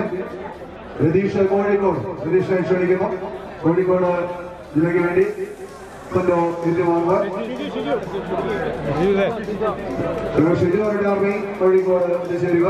ആദ്യം രതീഷ് കോഴിക്കോട് രതീഷ് ക്ഷണിക്കുന്നു കോഴിക്കോട് ജില്ലയ്ക്ക് വേണ്ടി കൊല്ലോ ഏറ്റുവാങ്ങുവാൻ ഷിജുവാരുടെ ആർമി കോഴിക്കോട് എത്തിച്ചേരുക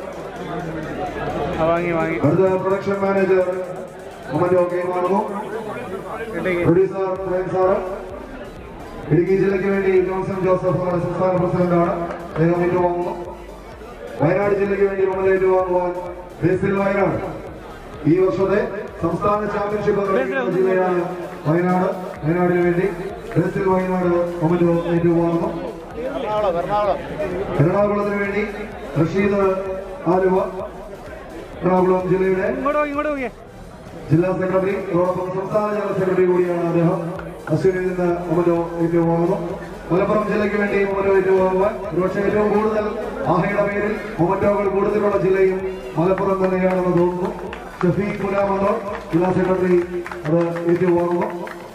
വാങ്ങി വാങ്ങി അടുത്ത പ്രൊഡക്ഷൻ മാനേജർ മൊമന്റോ കൈമാറുന്നു പ്രൊഡ്യൂസർ പ്രേം സാറ് ഇടുക്കി ജില്ലയ്ക്ക് വേണ്ടി ജോൺസൺ ജോസഫ് നമ്മുടെ സംസ്ഥാന പ്രസിഡന്റാണ് അദ്ദേഹം ഏറ്റുവാങ്ങുന്നു വയനാട് ജില്ലയ്ക്ക് വേണ്ടി മൊമന്റ് ഏറ്റുവാങ്ങുവാൻ ബേസിൽ വയനാട് ഈ വർഷത്തെ സംസ്ഥാന ചാമ്പ്യൻഷിപ്പ് കളിക്കുന്ന ജില്ലയാണ് വയനാട് വയനാടിന് വേണ്ടി ബേസിൽ വയനാട് മൊമന്റ് ഏറ്റുവാങ്ങുന്നു എറണാകുളത്തിന് വേണ്ടി റഷീദ് ആലുവ എറണാകുളം ജില്ലയുടെ ഇങ്ങോട്ട് പോയി ഇങ്ങോട്ട് പോയി ജില്ലാ സെക്രട്ടറി അതോടൊപ്പം സംസ്ഥാന ജനറൽ സെക്രട്ടറി കൂടിയാണ് അദ്ദേഹം അശ്വിനിൽ നിന്ന് മൊമറ്റോ ഏറ്റുവാങ്ങുന്നു മലപ്പുറം ജില്ലയ്ക്ക് വേണ്ടി മൊമറ്റോ ഏറ്റുവാങ്ങുവാൻ ഒരുപക്ഷെ ഏറ്റവും കൂടുതൽ ആഹയുടെ പേരിൽ മൊമറ്റോകൾ കൂടുതലുള്ള ജില്ലയും മലപ്പുറം തന്നെയാണെന്ന് തോന്നുന്നു ഷഫീഖ് കുലാമന്തോ ജില്ലാ സെക്രട്ടറി അത് ഏറ്റുവാങ്ങുന്നു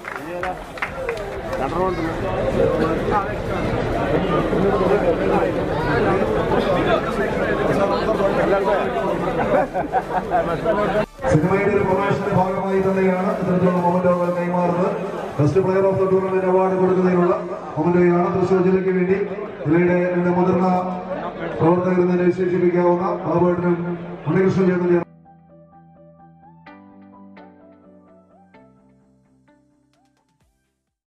സിനിമയുടെ ഒരു പ്രൊമോഷന്റെ ഭാഗമായി തന്നെയാണ് ഇത്തരത്തിലുള്ള മൊമന്റോകൾ കൈമാറുന്നത് best player of the tournament award കൊടുക്കുന്നതിനുള്ള മൊമന്റോയാണ് തൃശ്ശൂർ ജില്ലയ്ക്ക് വേണ്ടി ജില്ലയുടെ രണ്ട് മുതിർന്ന പ്രവർത്തകരിൽ നിന്ന് വിശേഷിപ്പിക്കാവുന്ന ബാബുവേട്ടനും ഉണ്ണികൃഷ്ണൻ ചേർന്ന